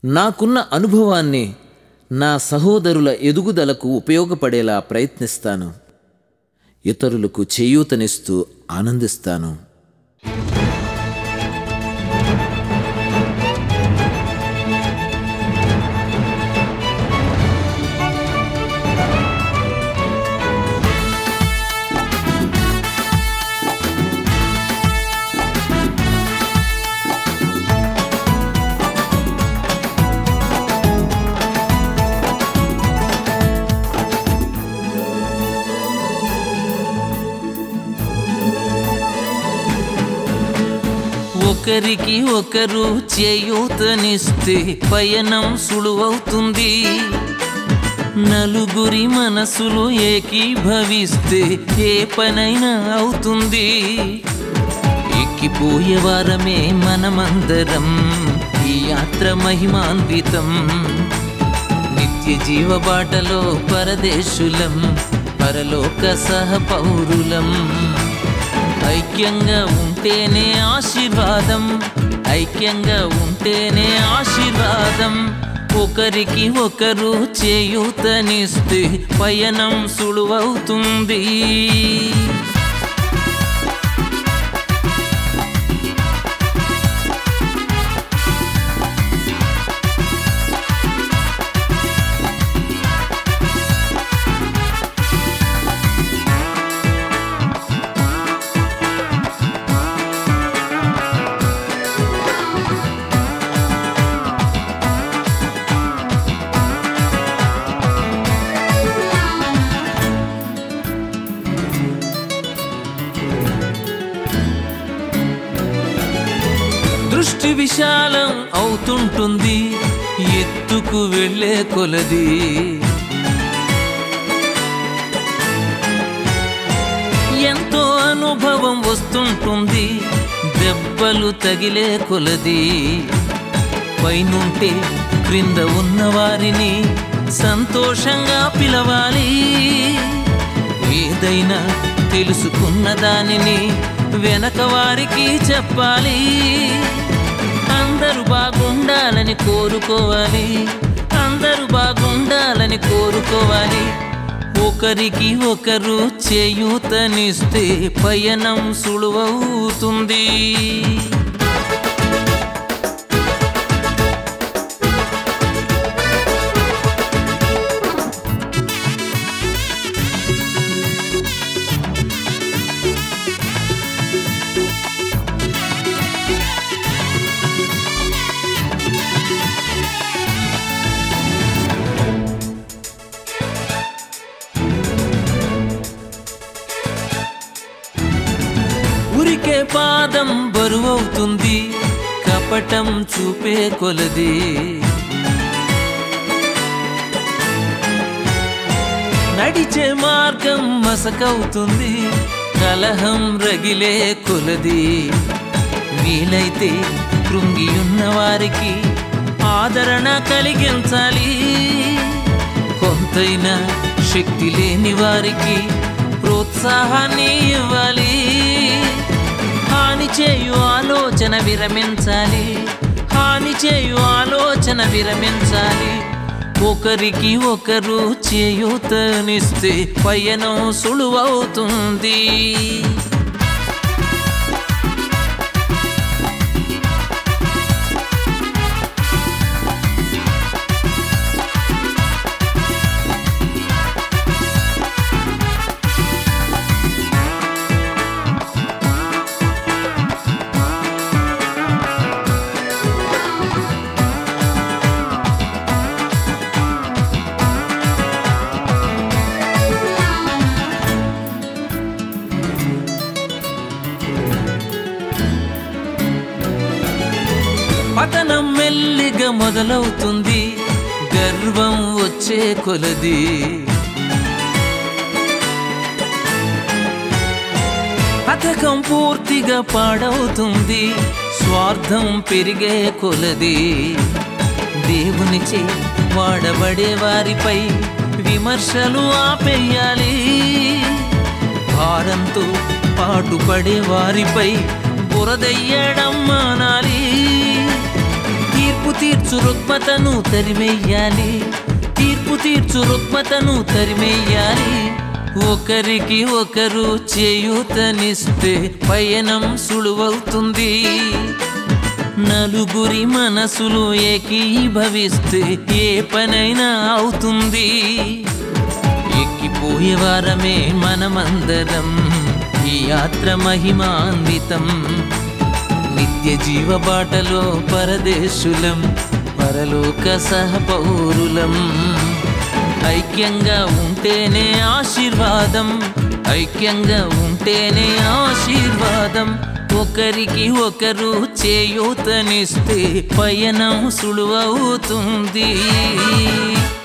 నాకున్న అనుభవాన్ని నా సహోదరుల ఎదుగుదలకు ఉపయోగపడేలా ప్రయత్నిస్తాను ఇతరులకు చేయూతనిస్తూ ఆనందిస్తాను ఒకరికి ఒకరు చేయూతనిస్తే పయనం సులువవుతుంది నలుగురి మనసులు ఏకీభవిస్తే ఏ పనైనా అవుతుంది ఎక్కిపోయే వారమే మనమందరం ఈ యాత్ర మహిమాన్వితం నిత్య జీవ బాటలో పరదేశులం పరలోక సహ పౌరులం ఐక్యంగా ఉంటేనే ఆశీర్వాదం ఐక్యంగా ఉంటేనే ఆశీర్వాదం ఒకరికి ఒకరు చేయూతనిస్తే పయనం సులువవుతుంది దృష్టి విశాలం అవుతుంటుంది ఎత్తుకు వెళ్ళే కొలది ఎంతో అనుభవం వస్తుంటుంది దెబ్బలు తగిలే కొలది పైనుంటే క్రింద ఉన్న వారిని సంతోషంగా పిలవాలి ఏదైనా తెలుసుకున్న దానిని వెనక వారికి చెప్పాలి అందరూ బాగుండాలని కోరుకోవాలి అందరూ బాగుండాలని కోరుకోవాలి ఒకరికి ఒకరు చేయూతనిస్తే పయనం సులువవుతుంది ఉరికే పాదం బరువవుతుంది కపటం చూపే కొలది నడిచే మార్గం మసకవుతుంది కలహం రగిలే కొలది వీలైతే కృంగి ఉన్న వారికి ఆదరణ కలిగించాలి కొంతైనా శక్తి లేని వారికి ప్రోత్సాహాన్ని ఇవ్వాలి హాని చేయు ఆలోచన విరమించాలి హాని చేయు ఆలోచన విరమించాలి ఒకరికి ఒకరు చేయూతనిస్తే పయనం సులువవుతుంది పతనం మెల్లిగా మొదలవుతుంది గర్వం వచ్చే కొలది పథకం పూర్తిగా పాడవుతుంది స్వార్థం పెరిగే కొలది దేవునిచే వాడబడే వారిపై విమర్శలు ఆపేయాలి భారంతో పాటుపడే వారిపై బురదయ్యడం మానాలి తీర్పు తీర్పు తీర్చు రుగ్మతను తరిమెయ్యాలి తీర్పు తీర్చు రుగ్మతను తరిమెయ్యాలి ఒకరికి ఒకరు చేయూతనిస్తే పయనం సులువవుతుంది నలుగురి మనసులు ఏకీభవిస్తే ఏ పనైనా అవుతుంది ఎక్కిపోయే వారమే మనమందరం ఈ యాత్ర మహిమాన్వితం నిత్య జీవ బాటలో పరదేశులం పరలోక సహపౌరులం ఐక్యంగా ఉంటేనే ఆశీర్వాదం ఐక్యంగా ఉంటేనే ఆశీర్వాదం ఒకరికి ఒకరు చేయూతనిస్తే పయనం సులువవుతుంది